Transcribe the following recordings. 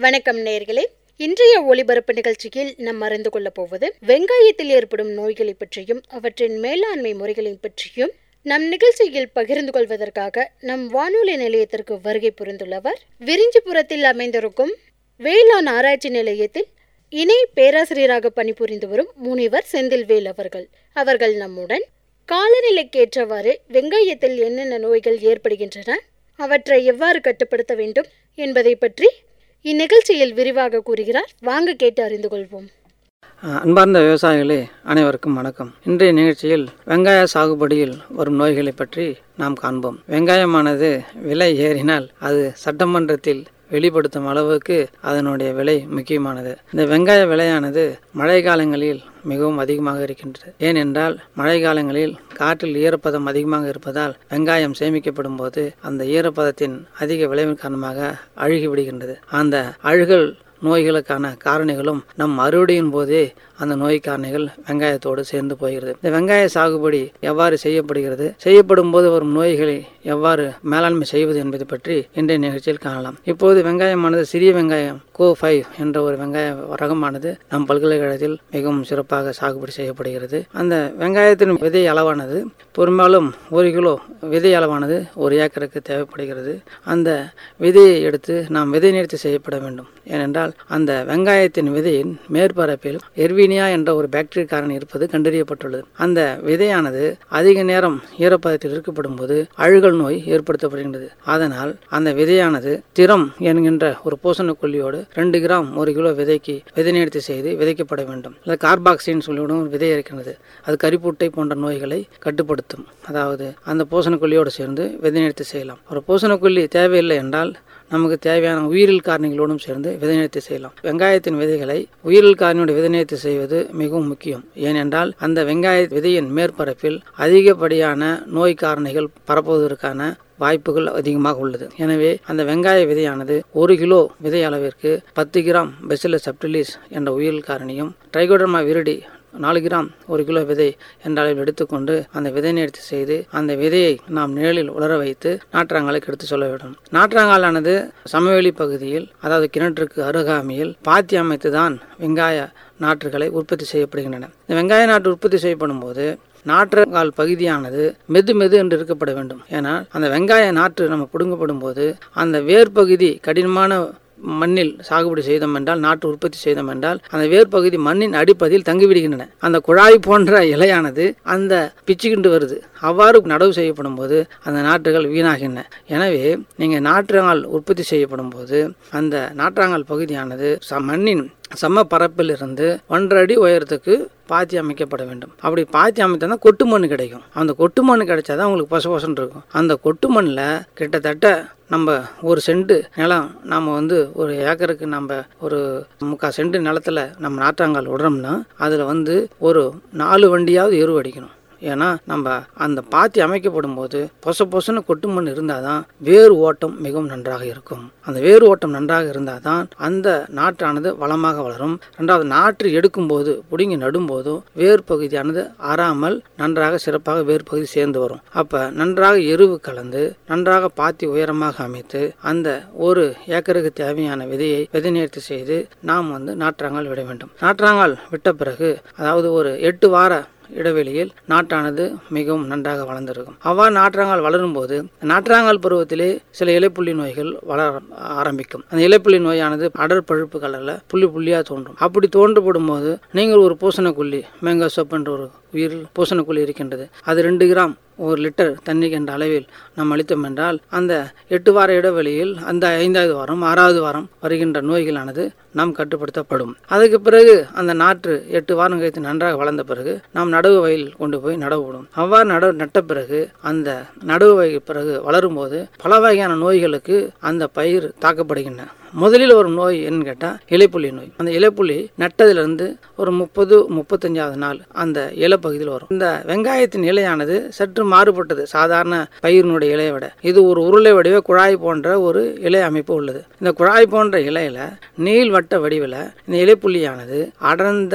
வணக்கம் நேர்களே இன்றைய ஒளிபரப்பு நிகழ்ச்சியில் நாம் அறிந்து கொள்ளப் போவது வெங்காயத்தில் ஏற்படும் நோய்களை பற்றியும் அவற்றின் மேலாண்மை முறைகளை பற்றியும் நம் நிகழ்ச்சியில் பகிர்ந்து கொள்வதற்காக நம் வானொலி நிலையத்திற்கு வருகை புரிந்துள்ளவர் விரிஞ்சிபுரத்தில் அமைந்திருக்கும் வேளாண் ஆராய்ச்சி நிலையத்தில் இணை பேராசிரியராக பணிபுரிந்து வரும் முனிவர் செந்தில்வேல் அவர்கள் அவர்கள் நம்முடன் காலநிலைக்கேற்றவாறு வெங்காயத்தில் என்னென்ன நோய்கள் ஏற்படுகின்றன அவற்றை எவ்வாறு கட்டுப்படுத்த வேண்டும் என்பதை பற்றி இந்நிகழ்ச்சியில் விரிவாக கூறுகிறார் வாங்க கேட்டு அறிந்து கொள்வோம் அன்பார்ந்த விவசாயிகளே அனைவருக்கும் வணக்கம் இன்றைய நிகழ்ச்சியில் வெங்காய சாகுபடியில் வரும் நோய்களை பற்றி நாம் காண்போம் வெங்காயமானது விலை ஏறினால் அது சட்டமன்றத்தில் வெளிப்படுத்தும் அளவுக்கு அதனுடைய விலை முக்கியமானது இந்த வெங்காய விலையானது மழை காலங்களில் மிகவும் அதிகமாக இருக்கின்றது ஏனென்றால் மழை காலங்களில் காற்றில் ஈரப்பதம் அதிகமாக இருப்பதால் வெங்காயம் சேமிக்கப்படும் போது அந்த ஈரப்பதத்தின் அதிக விளைவின் காரணமாக அழுகி விடுகின்றது அந்த அழுகல் நோய்களுக்கான காரணிகளும் நம் அறுவடையின் போதே அந்த நோய் காரணிகள் வெங்காயத்தோடு சேர்ந்து போகிறது இந்த வெங்காய சாகுபடி எவ்வாறு செய்யப்படுகிறது செய்யப்படும் போது வரும் நோய்களை எவ்வாறு மேலாண்மை செய்வது என்பதை பற்றி இன்றைய நிகழ்ச்சியில் காணலாம் இப்போது வெங்காயமானது சிறிய வெங்காயம் கோ ஃபைவ் என்ற ஒரு வெங்காய ரகமானது நம் பல்கலைக்கழகத்தில் மிகவும் சிறப்பாக சாகுபடி செய்யப்படுகிறது அந்த வெங்காயத்தின் விதை அளவானது பெரும்பாலும் ஒரு கிலோ விதை அளவானது ஒரு ஏக்கருக்கு தேவைப்படுகிறது அந்த விதையை எடுத்து நாம் விதை நிறுத்தி செய்யப்பட வேண்டும் ஏனென்றால் அந்த வெங்காயத்தின் விதையின் மேற்பரப்பில் எர்வீனியா என்ற ஒரு பாக்டீரியா காரணி இருப்பது கண்டறியப்பட்டுள்ளது அந்த விதையானது அதிக நேரம் ஈரப்பதத்தில் இருக்கப்படும் போது அழுகல் நோய் ஏற்படுத்தப்படுகின்றது அதனால் அந்த விதையானது திறம் என்கின்ற ஒரு பூசணக்கொல்லியோடு ரெண்டு கிராம் ஒரு கிலோ விதைக்கு விதை நிறுத்தி செய்து விதைக்கப்பட வேண்டும் இல்லை கார்பாக்சின்னு சொல்லிவிடும் ஒரு விதை இருக்கின்றது அது கரிப்புட்டை போன்ற நோய்களை கட்டுப்படுத்தும் அதாவது அந்த பூசணக்கொல்லியோடு சேர்ந்து விதை நிறுத்தி செய்யலாம் ஒரு பூசணக்கொல்லி தேவையில்லை என்றால் நமக்கு தேவையான உயிரியல் காரணிகளோடும் சேர்ந்து விதைநிறுத்தி செய்யலாம் வெங்காயத்தின் விதைகளை உயிரியல் காரணியோடு விதைநிறுத்தி செய்வது மிகவும் முக்கியம் ஏனென்றால் அந்த வெங்காய விதையின் மேற்பரப்பில் அதிகப்படியான நோய் காரணிகள் பரப்புவதற்கான வாய்ப்புகள் அதிகமாக உள்ளது எனவே அந்த வெங்காய விதையானது ஒரு கிலோ விதை அளவிற்கு பத்து கிராம் பெசில சப்டிலிஸ் என்ற உயிரியல் காரணியும் ட்ரைகோடர்மா விரிடி நாலு கிராம் ஒரு கிலோ விதை என்ற அளவில் எடுத்துக்கொண்டு அந்த விதை நிறுத்தி செய்து அந்த விதையை நாம் நிழலில் உலர வைத்து நாற்றாங்காலுக்கு எடுத்து சொல்ல வேண்டும் நாற்றாங்காலானது சமவெளி பகுதியில் அதாவது கிணற்றுக்கு அருகாமையில் பாத்தி அமைத்து தான் வெங்காய நாற்றுகளை உற்பத்தி செய்யப்படுகின்றன இந்த வெங்காய நாற்று உற்பத்தி செய்யப்படும் போது நாற்றங்கால் பகுதியானது மெது மெது என்று இருக்கப்பட வேண்டும் ஏன்னா அந்த வெங்காய நாற்று நம்ம பிடுங்கப்படும் போது அந்த வேர் பகுதி கடினமான மண்ணில் சாகுபடி செய்தோம் என்றால் நாட்டு உற்பத்தி செய்தோம் என்றால் அந்த வேர்பகுதி மண்ணின் அடிப்பதில் தங்கிவிடுகின்றன அந்த குழாய் போன்ற இலையானது அந்த பிச்சுக்கிண்டு வருது அவ்வாறு நடவு செய்யப்படும் போது அந்த நாற்றுகள் வீணாகின்றன எனவே நீங்கள் நாற்றாங்கால் உற்பத்தி செய்யப்படும் போது அந்த நாற்றாங்கால் பகுதியானது மண்ணின் சம பரப்பில் இருந்து ஒன்றரை அடி உயரத்துக்கு பாத்தி அமைக்கப்பட வேண்டும் அப்படி பாத்தி அமைத்தா கொட்டு மண் கிடைக்கும் அந்த கொட்டு மண் கிடைச்சாதான் உங்களுக்கு பசு பசன் இருக்கும் அந்த கொட்டு மண்ணில் கிட்டத்தட்ட நம்ம ஒரு சென்ட் நிலம் நம்ம வந்து ஒரு ஏக்கருக்கு நம்ம ஒரு முக்கால் சென்ட் நிலத்துல நம்ம நாற்றாங்கால் விடுறோம்னா அதில் வந்து ஒரு நாலு வண்டியாவது எருவு அடிக்கணும் ஏன்னா நம்ம அந்த பாத்தி அமைக்கப்படும் போது பொச பொசன்னு கொட்டு மண் இருந்தால் தான் வேறு ஓட்டம் மிகவும் நன்றாக இருக்கும் அந்த வேறு ஓட்டம் நன்றாக இருந்தால் தான் அந்த நாற்றானது வளமாக வளரும் ரெண்டாவது நாற்று எடுக்கும்போது பிடுங்கி நடும்போதும் வேர் பகுதியானது ஆறாமல் நன்றாக சிறப்பாக வேர் பகுதி சேர்ந்து வரும் அப்போ நன்றாக எருவு கலந்து நன்றாக பாத்தி உயரமாக அமைத்து அந்த ஒரு ஏக்கருக்கு தேவையான விதையை விதை நேர்த்தி செய்து நாம் வந்து நாற்றாங்கால் விட வேண்டும் நாற்றாங்கால் விட்ட பிறகு அதாவது ஒரு எட்டு வார இடைவெளியில் நாட்டானது மிகவும் நன்றாக வளர்ந்திருக்கும் அவ்வாறு நாற்றாங்கால் வளரும் போது நாற்றாங்கால் பருவத்திலே சில இலைப்புள்ளி நோய்கள் வளர ஆரம்பிக்கும் அந்த இலைப்புள்ளி நோயானது அடர் பழுப்பு கலரில் புள்ளி புள்ளியாக தோன்றும் அப்படி தோன்றப்படும் போது நீங்கள் ஒரு பூசணக்குள்ளி மேங்கோ சோப் என்ற ஒரு உயிர் பூசணக்குள்ளி இருக்கின்றது அது ரெண்டு கிராம் ஒரு லிட்டர் தண்ணி என்ற அளவில் நாம் அளித்தோம் என்றால் அந்த எட்டு வார இடைவெளியில் அந்த ஐந்தாவது வாரம் ஆறாவது வாரம் வருகின்ற நோய்களானது நாம் கட்டுப்படுத்தப்படும் அதுக்கு பிறகு அந்த நாற்று எட்டு வாரம் கழித்து நன்றாக வளர்ந்த பிறகு நாம் நடவு வயல் கொண்டு போய் நடவுடும் அவ்வாறு நடவு நட்ட பிறகு அந்த நடவு வயல் பிறகு வளரும்போது பல வகையான நோய்களுக்கு அந்த பயிர் தாக்கப்படுகின்றன முதலில் ஒரு நோய் என்னன்னு கேட்டால் இலைப்புள்ளி நோய் அந்த இலைப்புள்ளி நட்டதிலிருந்து ஒரு முப்பது முப்பத்தஞ்சாவது நாள் அந்த இலைப்பகுதியில் வரும் இந்த வெங்காயத்தின் இலையானது சற்று மாறுபட்டது சாதாரண பயிரினுடைய இலையை விட இது ஒரு உருளை வடிவ குழாய் போன்ற ஒரு இலை அமைப்பு உள்ளது இந்த குழாய் போன்ற இலையில நீள்வட்ட வடிவில் இந்த இலைப்புள்ளியானது அடர்ந்த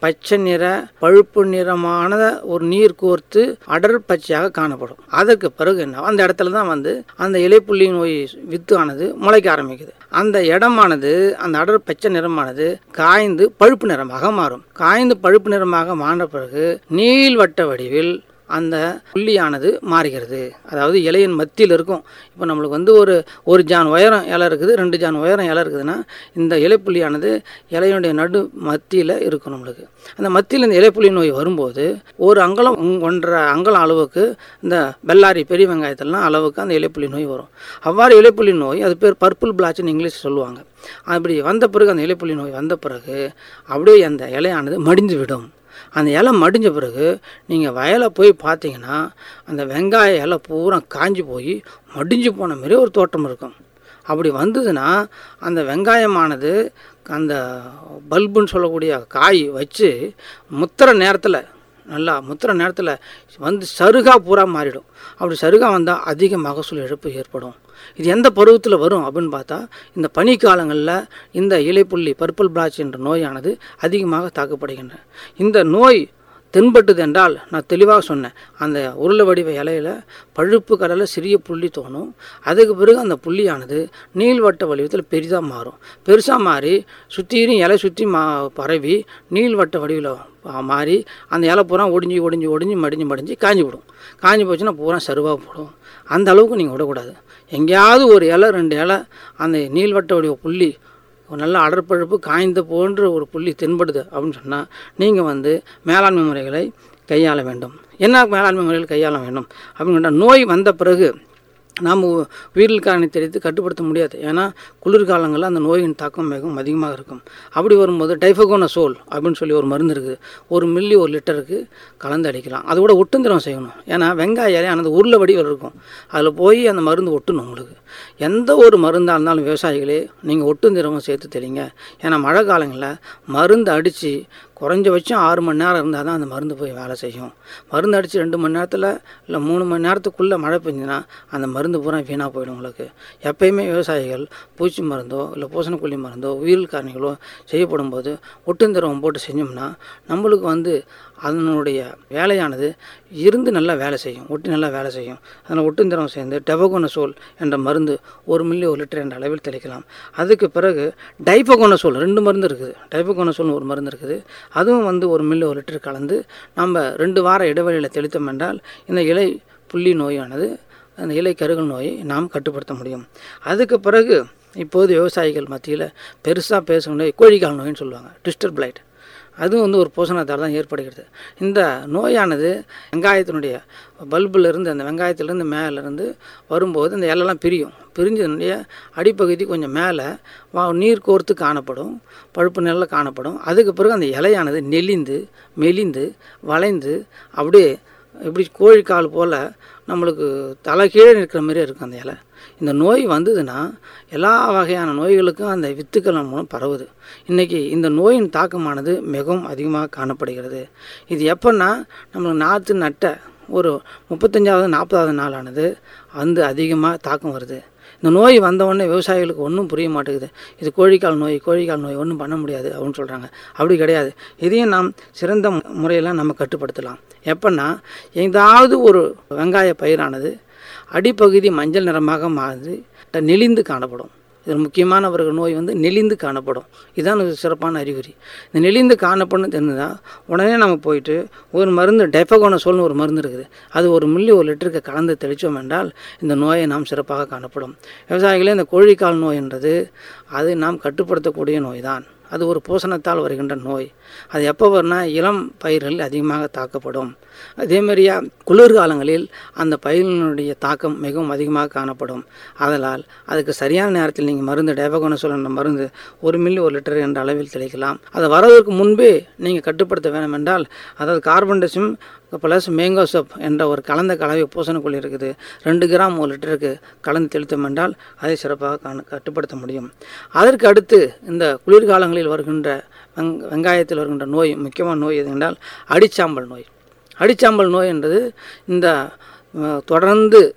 பச்சை நிற பழுப்பு நிறமான ஒரு நீர் கோர்த்து அடர் பச்சையாக காணப்படும் அதற்கு பிறகு என்ன அந்த இடத்துல தான் வந்து அந்த இலைப்புள்ளி நோய் வித்து ஆனது முளைக்க ஆரம்பிக்குது அந்த இடமானது அந்த அடர் பச்சை நிறமானது காய்ந்து பழுப்பு நிறமாக மாறும் காய்ந்து பழுப்பு நிறமாக மாறின பிறகு நீள்வட்ட வடிவில் அந்த புள்ளியானது மாறுகிறது அதாவது இலையின் மத்தியில் இருக்கும் இப்போ நம்மளுக்கு வந்து ஒரு ஒரு ஜான் உயரம் இலை இருக்குது ரெண்டு ஜான் உயரம் இலை இருக்குதுன்னா இந்த இலைப்புள்ளியானது இலையுடைய நடு மத்தியில் இருக்கும் நம்மளுக்கு அந்த மத்தியில் இந்த இலைப்புள்ளி நோய் வரும்போது ஒரு அங்கலம் ஒன்றரை அங்கலம் அளவுக்கு இந்த பெல்லாரி பெரிய வெங்காயத்திலாம் அளவுக்கு அந்த இலைப்புள்ளி நோய் வரும் அவ்வாறு இலைப்புள்ளி நோய் அது பேர் பர்பிள் பிளாச்னு இங்கிலீஷ் சொல்லுவாங்க அப்படி வந்த பிறகு அந்த இலைப்புள்ளி நோய் வந்த பிறகு அப்படியே அந்த இலையானது மடிந்து விடும் அந்த இலை மடிஞ்ச பிறகு நீங்கள் வயலை போய் பார்த்தீங்கன்னா அந்த வெங்காய இலை பூரா காஞ்சி போய் மடிஞ்சு போன மாதிரி ஒரு தோட்டம் இருக்கும் அப்படி வந்ததுன்னா அந்த வெங்காயமானது அந்த பல்புன்னு சொல்லக்கூடிய காய் வச்சு முத்துற நேரத்தில் நல்லா முத்துற நேரத்தில் வந்து சருகா பூரா மாறிடும் அப்படி சருகா வந்தால் அதிக மகசூல் இழப்பு ஏற்படும் இது எந்த பருவத்தில் வரும் அப்படின்னு பார்த்தா இந்த பனிக்காலங்களில் இந்த இலைப்புள்ளி பர்பிள் பிளாச் என்ற நோயானது அதிகமாக தாக்கப்படுகின்றன இந்த நோய் தென்பட்டது என்றால் நான் தெளிவாக சொன்னேன் அந்த உருளை வடிவ இலையில பழுப்பு கடலில் சிறிய புள்ளி தோணும் அதுக்கு பிறகு அந்த புள்ளியானது நீள்வட்ட வடிவத்தில் பெரிதாக மாறும் பெருசாக மாறி சுற்றியும் இலை சுற்றி மா பரவி நீள்வட்ட வடிவில் மாறி அந்த இலை பூரா ஒடிஞ்சு ஒடிஞ்சு ஒடிஞ்சு மடிஞ்சு மடிஞ்சு காஞ்சி விடும் காஞ்சி போச்சுன்னா பூரா சருவாக போடும் அந்த அளவுக்கு நீங்கள் விடக்கூடாது எங்கேயாவது ஒரு இலை ரெண்டு இலை அந்த நீள்வட்ட வடிவ புள்ளி ஒரு நல்ல அடற்பழுப்பு காய்ந்த போன்ற ஒரு புள்ளி தென்படுது அப்படின்னு சொன்னால் நீங்கள் வந்து மேலாண்மை முறைகளை கையாள வேண்டும் என்ன மேலாண்மை முறைகள் கையாள வேண்டும் அப்படின்னு கேட்டால் நோய் வந்த பிறகு நாம் உயிரியல் காரணி தெரிவித்து கட்டுப்படுத்த முடியாது ஏன்னா குளிர்காலங்களில் அந்த நோயின் தாக்கம் மிகவும் அதிகமாக இருக்கும் அப்படி வரும்போது டைஃபகோனசோல் அப்படின்னு சொல்லி ஒரு மருந்து இருக்குது ஒரு மில்லி ஒரு லிட்டருக்கு கலந்து அடிக்கலாம் அது கூட ஒட்டுந்திரம் செய்யணும் ஏன்னா வெங்காய இலை அந்த உருளை வடிவில் இருக்கும் அதில் போய் அந்த மருந்து ஒட்டணும் உங்களுக்கு எந்த ஒரு மருந்தாக இருந்தாலும் விவசாயிகளே நீங்கள் ஒட்டுந்திரமும் சேர்த்து தெளிங்க ஏன்னா மழை காலங்களில் மருந்து அடித்து குறைஞ்சபட்சம் ஆறு மணி நேரம் இருந்தால் தான் அந்த மருந்து போய் வேலை செய்யும் மருந்து அடித்து ரெண்டு மணி நேரத்தில் இல்லை மூணு மணி நேரத்துக்குள்ளே மழை பெஞ்சுன்னா அந்த மருந்து பூரா வீணாக போயிடும் உங்களுக்கு எப்பயுமே விவசாயிகள் பூச்சி மருந்தோ இல்லை பூசணக்கொல்லி மருந்தோ உயிர் காரணிகளோ செய்யப்படும் போது ஒட்டுந்திரம் போட்டு செஞ்சோம்னா நம்மளுக்கு வந்து அதனுடைய வேலையானது இருந்து நல்லா வேலை செய்யும் ஒட்டி நல்லா வேலை செய்யும் அதில் ஒட்டுந்திரம் சேர்ந்து டெபகோனசோல் என்ற மருந்து ஒரு மில்லி ஒரு லிட்டர் என்ற அளவில் தெளிக்கலாம் அதுக்கு பிறகு டைபகோனசோல் ரெண்டு மருந்து இருக்குது டைபகோனசோல்னு ஒரு மருந்து இருக்குது அதுவும் வந்து ஒரு மில்லி ஒரு லிட்டர் கலந்து நம்ம ரெண்டு வார இடைவெளியில் தெளித்தோம் என்றால் இந்த இலை புள்ளி நோயானது அந்த இலை கருகல் நோயை நாம் கட்டுப்படுத்த முடியும் அதுக்கு பிறகு இப்போது விவசாயிகள் மத்தியில் பெருசாக பேசக்கூடிய கோழிக்கால் நோயின்னு சொல்லுவாங்க ட்விஸ்டர் பிளைட் அதுவும் வந்து ஒரு பூசணத்தால் தான் ஏற்படுகிறது இந்த நோயானது வெங்காயத்தினுடைய பல்புலேருந்து அந்த வெங்காயத்திலேருந்து மேலேருந்து வரும்போது இந்த இலெல்லாம் பிரியும் பிரிஞ்சதுனுடைய அடிப்பகுதி கொஞ்சம் மேலே வா நீர் கோர்த்து காணப்படும் பழுப்பு நிலையில் காணப்படும் அதுக்கு பிறகு அந்த இலையானது நெளிந்து மெலிந்து வளைந்து அப்படியே இப்படி கோழிக்கால் போல் நம்மளுக்கு தலை கீழே நிற்கிற மாதிரி இருக்கும் அந்த இலை இந்த நோய் வந்ததுன்னா எல்லா வகையான நோய்களுக்கும் அந்த வித்துக்கள் மூலம் பரவுது இன்றைக்கி இந்த நோயின் தாக்கமானது மிகவும் அதிகமாக காணப்படுகிறது இது எப்போன்னா நம்மளுக்கு நாற்று நட்ட ஒரு முப்பத்தஞ்சாவது நாற்பதாவது நாளானது வந்து அதிகமாக தாக்கம் வருது இந்த நோய் வந்தவுடனே விவசாயிகளுக்கு ஒன்றும் புரிய மாட்டேங்குது இது கோழிக்கால் நோய் கோழிக்கால் நோய் ஒன்றும் பண்ண முடியாது அப்படின்னு சொல்கிறாங்க அப்படி கிடையாது இதையும் நாம் சிறந்த முறையில் நம்ம கட்டுப்படுத்தலாம் எப்போன்னா ஏதாவது ஒரு வெங்காய பயிரானது அடிப்பகுதி மஞ்சள் நிறமாக மாறி நெளிந்து காணப்படும் இதில் முக்கியமான ஒரு நோய் வந்து நெளிந்து காணப்படும் இதுதான் ஒரு சிறப்பான அறிகுறி இந்த நெளிந்து காணப்படும் தெரிஞ்சுதான் உடனே நம்ம போயிட்டு ஒரு மருந்து டெஃபகோனசோல்னு ஒரு மருந்து இருக்குது அது ஒரு மில்லி ஒரு லிட்டருக்கு கலந்து தெளித்தோம் என்றால் இந்த நோயை நாம் சிறப்பாக காணப்படும் விவசாயிகளே இந்த கோழிக்கால் நோய் என்றது அது நாம் கட்டுப்படுத்தக்கூடிய நோய் தான் அது ஒரு பூசணத்தால் வருகின்ற நோய் அது எப்போ வரும்னா இளம் பயிர்கள் அதிகமாக தாக்கப்படும் அதே மாதிரியா குளிர்காலங்களில் அந்த பயிரினுடைய தாக்கம் மிகவும் அதிகமாக காணப்படும் அதனால் அதுக்கு சரியான நேரத்தில் நீங்கள் மருந்து டேபகோனசோல் என்ற மருந்து ஒரு மில்லி ஒரு லிட்டர் என்ற அளவில் தெளிக்கலாம் அதை வரதற்கு முன்பே நீங்கள் கட்டுப்படுத்த வேண்டும் என்றால் அதாவது carbendazim plus mancozeb என்ற ஒரு கலந்த கலவை பூசணக்குள் இருக்குது ரெண்டு கிராம் ஒரு லிட்டருக்கு கலந்து தெளித்தோம் என்றால் அதை சிறப்பாக காண கட்டுப்படுத்த முடியும் அதற்கு அடுத்து இந்த குளிர்காலங்களில் வருகின்ற வெங் வெங்காயத்தில் வருகின்ற நோய் முக்கியமான நோய் எது என்றால் அடிச்சாம்பல் நோய் அடிச்சாம்பல் நோய் என்றது இந்த தொடர்ந்து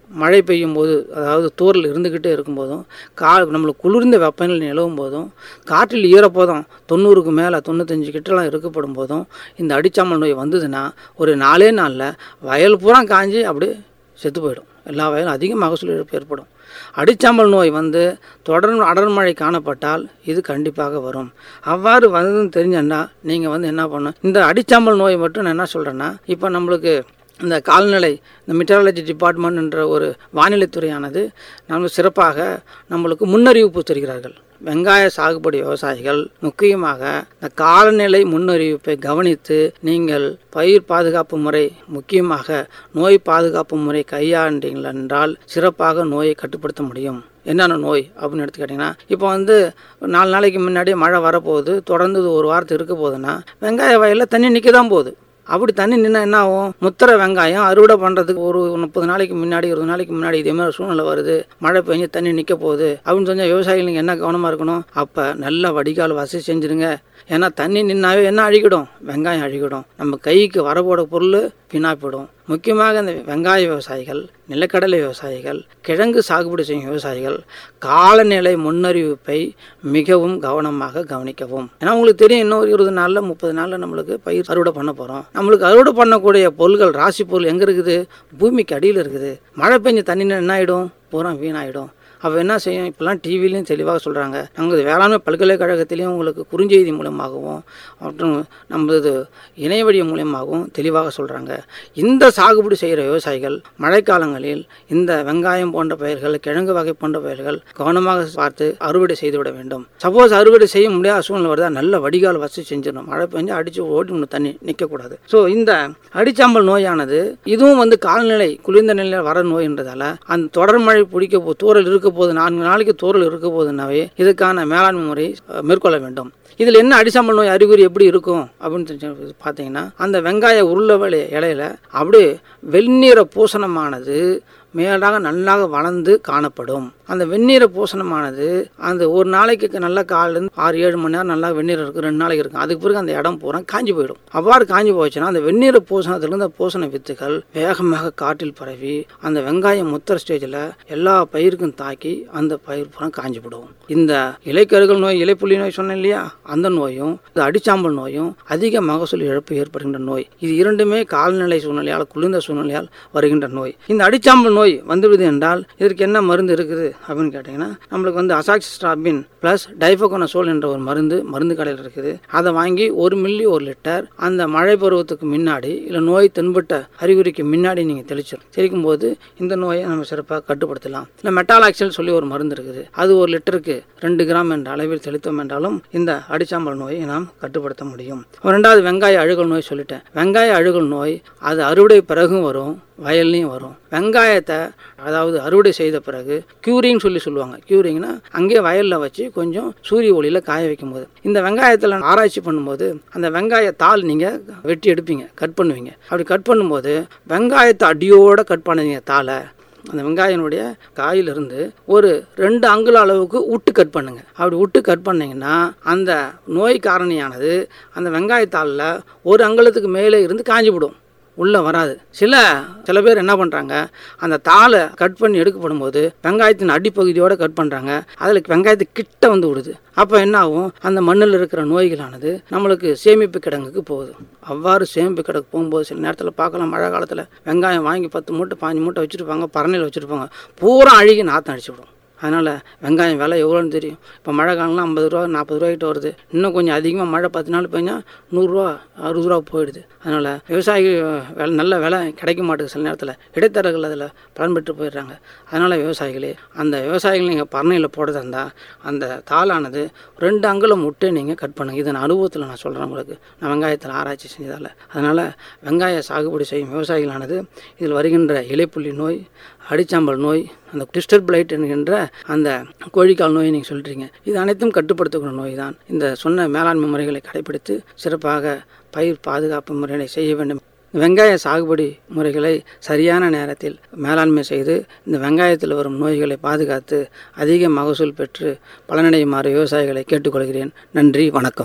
மழை பெய்யும் போது அதாவது தூரல் இருந்துக்கிட்டே இருக்கும்போதும் கா நம்மளுக்கு குளிர்ந்த வெப்பநிலை நிலவும் போதும் காற்றில் ஈரப்பதம் தொண்ணூறுக்கு மேலே தொண்ணூத்தஞ்சு கிட்டலாம் இருக்கப்படும் போதும் இந்த அடிச்சாமல் நோய் வந்ததுன்னா ஒரு நாலே நாளில் வயல் பூரா காஞ்சி அப்படியே செத்து போயிடும் எல்லா வயலும் அதிக மகசூல் இழப்பு ஏற்படும் அடிச்சாம்பல் நோய் வந்து தொடர் அடர் மழை காணப்பட்டால் இது கண்டிப்பாக வரும் அவ்வாறு வந்ததுன்னு தெரிஞ்சன்னா நீங்கள் வந்து என்ன பண்ணணும் இந்த அடிச்சாம்பல் நோய் மட்டும் நான் என்ன சொல்கிறேன்னா இப்போ நம்மளுக்கு இந்த கால்நிலை இந்த மெட்டராலஜி டிபார்ட்மெண்ட்ன்ற ஒரு வானிலைத்துறையானது நம்ம சிறப்பாக நம்மளுக்கு முன்னறிவிப்பு தருகிறார்கள் வெங்காய சாகுபடி விவசாயிகள் முக்கியமாக இந்த காலநிலை முன்னறிவிப்பை கவனித்து நீங்கள் பயிர் பாதுகாப்பு முறை முக்கியமாக நோய் பாதுகாப்பு முறை கையாண்டீங்கள் என்றால் சிறப்பாக நோயை கட்டுப்படுத்த முடியும் என்னென்ன நோய் அப்படின்னு எடுத்து கேட்டிங்கன்னா இப்போ வந்து நாலு நாளைக்கு முன்னாடியே மழை வரப்போகுது தொடர்ந்து இது ஒரு வாரத்து இருக்க போகுதுன்னா வெங்காய வயலில் தண்ணி நிற்க தான் போகுது அப்படி தண்ணி நின்னா என்ன ஆகும் முத்திர வெங்காயம் அறுவடை பண்ணுறதுக்கு ஒரு முப்பது நாளைக்கு முன்னாடி இருபது நாளைக்கு முன்னாடி இதே மாதிரி சூழ்நிலை வருது மழை பெஞ்சு தண்ணி நிற்க போகுது அப்படின்னு சொன்னால் விவசாயிகள் நீங்கள் என்ன கவனமாக இருக்கணும் அப்போ நல்ல வடிகால் வசதி செஞ்சுருங்க ஏன்னா தண்ணி நின்னாவே என்ன அழிக்கிடும் வெங்காயம் அழிக்கிடும் நம்ம கைக்கு வரப்போட பொருள் வீணாக போயிடும் முக்கியமாக இந்த வெங்காய விவசாயிகள் நிலக்கடலை விவசாயிகள் கிழங்கு சாகுபடி செய்யும் விவசாயிகள் காலநிலை முன்னறிவிப்பை மிகவும் கவனமாக கவனிக்கவும் ஏன்னா உங்களுக்கு தெரியும் இன்னும் ஒரு இருபது நாளில் முப்பது நாளில் நம்மளுக்கு பயிர் அறுவடை பண்ண போகிறோம் நம்மளுக்கு அறுவடை பண்ணக்கூடிய பொருள்கள் ராசி பொருள் எங்கே இருக்குது பூமிக்கு அடியில் இருக்குது மழை பெஞ்சு தண்ணினா என்ன ஆகிடும் பூரா வீணாயிடும் அப்போ என்ன செய்யும் இப்போல்லாம் டிவிலையும் தெளிவாக சொல்கிறாங்க நாங்கள் வேளாண்மை பல்கலைக்கழகத்திலையும் உங்களுக்கு குறுஞ்செய்தி மூலமாகவும் மற்றும் நமது இணையவழி மூலியமாகவும் தெளிவாக சொல்கிறாங்க இந்த சாகுபடி செய்கிற விவசாயிகள் மழைக்காலங்களில் இந்த வெங்காயம் போன்ற பயிர்கள் கிழங்கு வகை போன்ற பயிர்கள் கவனமாக பார்த்து அறுவடை செய்துவிட வேண்டும் சப்போஸ் அறுவடை செய்ய முடியாத சூழ்நிலை வருதா நல்ல வடிகால் வசதி செஞ்சிடணும் மழை பெஞ்சு அடித்து ஓடி தண்ணி நிற்கக்கூடாது ஸோ இந்த அடிச்சாம்பல் நோயானது இதுவும் வந்து காலநிலை குளிர்ந்த நிலையில் வர நோய்ன்றதால அந்த தொடர் மழை பிடிக்க போ தூரல் இருக்க போது நான்கு நாளைக்கு தூரல் இருக்க போதுனாவே இதுக்கான மேலாண்மை முறை அஹ், மேற்கொள்ள வேண்டும் இதில் என்ன அடிசாம்பல் நோய் அறிகுறி எப்படி இருக்கும் அப்படின்னு தெரிஞ்சு பார்த்தீங்கன்னா அந்த வெங்காய உருளவலை இலையில அப்படியே வெண்ணிற பூசணமானது மேலாக நல்லாக வளர்ந்து காணப்படும் அந்த வெந்நீர பூசணமானது அந்த ஒரு நாளைக்கு நல்லா காலிலேருந்து ஆறு ஏழு மணி நேரம் நல்லா வெந்நீர் இருக்கும் ரெண்டு நாளைக்கு இருக்கும் அதுக்கு பிறகு அந்த இடம் பூரா காஞ்சி போயிடும் அவ்வாறு காஞ்சி போச்சுன்னா அந்த வெந்நீர பூசணத்திலிருந்து அந்த பூசண வித்துகள் வேகமாக காற்றில் பரவி அந்த வெங்காயம் முத்தர ஸ்டேஜில் எல்லா பயிருக்கும் தாக்கி அந்த பயிர் பூரா காஞ்சி போடும் இந்த இலைக்கருகள் நோய் இலைப்புள்ளி நோய் சொன்னேன் இல்லையா அந்த நோயும் இந்த அடிச்சாம்பல் நோயும் அதிக மகசூல் இழப்பு ஏற்படுகின்ற நோய் இது இரண்டுமே கால்நிலை சூழ்நிலையால் குளிர்ந்த சூழ்நிலையால் வருகின்ற நோய் இந்த அடிச்சாம்பல் நோய் வந்துவிடுது என்றால் இதற்கு என்ன மருந்து இருக்குது அப்படின்னு கேட்டிங்கன்னா நம்மளுக்கு வந்து அசாக்சிஸ்ட்ராபின் ப்ளஸ் டைஃபோகோனசோல் என்ற ஒரு மருந்து மருந்து கடையில் இருக்குது அதை வாங்கி ஒரு மில்லி ஒரு லிட்டர் அந்த மழை பருவத்துக்கு முன்னாடி இல்லை நோய் தென்பட்ட அறிகுறிக்கு முன்னாடி நீங்கள் தெளிச்சிடும் தெளிக்கும் போது இந்த நோயை நம்ம சிறப்பாக கட்டுப்படுத்தலாம் இல்லை மெட்டாலாக்சல் சொல்லி ஒரு மருந்து இருக்குது அது ஒரு லிட்டருக்கு ரெண்டு கிராம் என்ற அளவில் தெளித்தோம் என்றாலும் இந்த அடிச்சாம்பல் நோயை நாம் கட்டுப்படுத்த முடியும் ரெண்டாவது வெங்காய அழுகல் நோய் சொல்லிட்டேன் வெங்காய அழுகல் நோய் அது அறுவடை பிறகும் வரும் வயல்லையும் வரும் வெங்காயத்தை அதாவது அறுவடை செய்த பிறகு க்யூரிங் சொல்லி சொல்லுவாங்க க்யூரிங்னா அங்கேயே வயலில் வச்சு கொஞ்சம் சூரிய ஒளியில் காய வைக்கும் போது இந்த வெங்காயத்தில் ஆராய்ச்சி பண்ணும்போது அந்த வெங்காய தாள் நீங்கள் வெட்டி எடுப்பீங்க கட் பண்ணுவீங்க அப்படி கட் பண்ணும்போது வெங்காயத்தை அடியோட கட் பண்ணுவீங்க தாளை அந்த வெங்காயனுடைய காயிலிருந்து ஒரு ரெண்டு அங்குல அளவுக்கு விட்டு கட் பண்ணுங்க அப்படி விட்டு கட் பண்ணீங்கன்னா அந்த நோய் காரணியானது அந்த வெங்காயத்தாளில் ஒரு அங்குலத்துக்கு மேலே இருந்து காஞ்சி விடும் உள்ளே வராது சில சில பேர் என்ன பண்ணுறாங்க அந்த தாளை கட் பண்ணி எடுக்கப்படும் போது வெங்காயத்தின் அடிப்பகுதியோடு கட் பண்ணுறாங்க அதில் வெங்காயத்து கிட்ட வந்து விடுது அப்போ என்ன ஆகும் அந்த மண்ணில் இருக்கிற நோய்களானது நம்மளுக்கு சேமிப்பு கிடங்குக்கு போகுது அவ்வாறு சேமிப்பு கிடக்கு போகும்போது சில நேரத்தில் பார்க்கலாம் மழை காலத்தில் வெங்காயம் வாங்கி பத்து மூட்டை பாஞ்சு மூட்டை வச்சுருப்பாங்க பரணையில் வச்சுருப்பாங்க பூரா அழுகி நாற்றம் அடிச்சு விடும் அதனால் வெங்காயம் விலை எவ்வளோன்னு தெரியும் இப்போ மழை காலம்லாம் ஐம்பது ரூபா நாற்பது ரூபாய்கிட்ட வருது இன்னும் கொஞ்சம் அதிகமாக மழை பத்து நாள் பெஞ்சா நூறுரூவா அறுபது ரூபா போயிடுது அதனால் விவசாயி விலை நல்ல விலை கிடைக்க மாட்டேங்குது சில நேரத்தில் இடைத்தரகர்கள் அதில் பலன் பெற்று போயிடுறாங்க அதனால் விவசாயிகளே அந்த விவசாயிகள் நீங்கள் பரணையில் போடுறதா இருந்தால் அந்த தாளானது ரெண்டு அங்குலம் முட்டை நீங்கள் கட் பண்ணுங்கள் இது நான் அனுபவத்தில் நான் சொல்கிறேன் உங்களுக்கு நான் வெங்காயத்தில் ஆராய்ச்சி செஞ்சதால் அதனால் வெங்காய சாகுபடி செய்யும் விவசாயிகளானது இதில் வருகின்ற இலைப்புள்ளி நோய் அடிச்சாம்பல் நோய் அந்த டிஸ்டர் பிளைட் என்கின்ற அந்த கோழிக்கால் நோயை நீங்கள் சொல்கிறீங்க இது அனைத்தும் கட்டுப்படுத்தக்கூடிய நோய் தான் இந்த சொன்ன மேலாண்மை முறைகளை கடைபிடித்து சிறப்பாக பயிர் பாதுகாப்பு முறைகளை செய்ய வேண்டும் வெங்காய சாகுபடி முறைகளை சரியான நேரத்தில் மேலாண்மை செய்து இந்த வெங்காயத்தில் வரும் நோய்களை பாதுகாத்து அதிக மகசூல் பெற்று பலனடையுமாறு விவசாயிகளை கேட்டுக்கொள்கிறேன் நன்றி வணக்கம்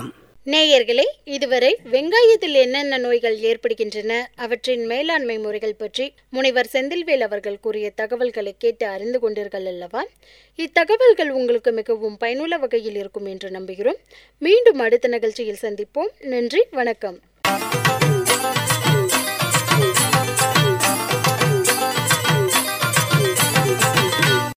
நேயர்களே இதுவரை வெங்காயத்தில் என்னென்ன நோய்கள் ஏற்படுகின்றன அவற்றின் மேலாண்மை முறைகள் பற்றி முனைவர் செந்தில்வேல் அவர்கள் கூறிய தகவல்களை கேட்டு அறிந்து கொண்டீர்கள் அல்லவா இத்தகவல்கள் உங்களுக்கு மிகவும் பயனுள்ள வகையில் இருக்கும் என்று நம்புகிறோம் மீண்டும் அடுத்த நிகழ்ச்சியில் சந்திப்போம் நன்றி வணக்கம்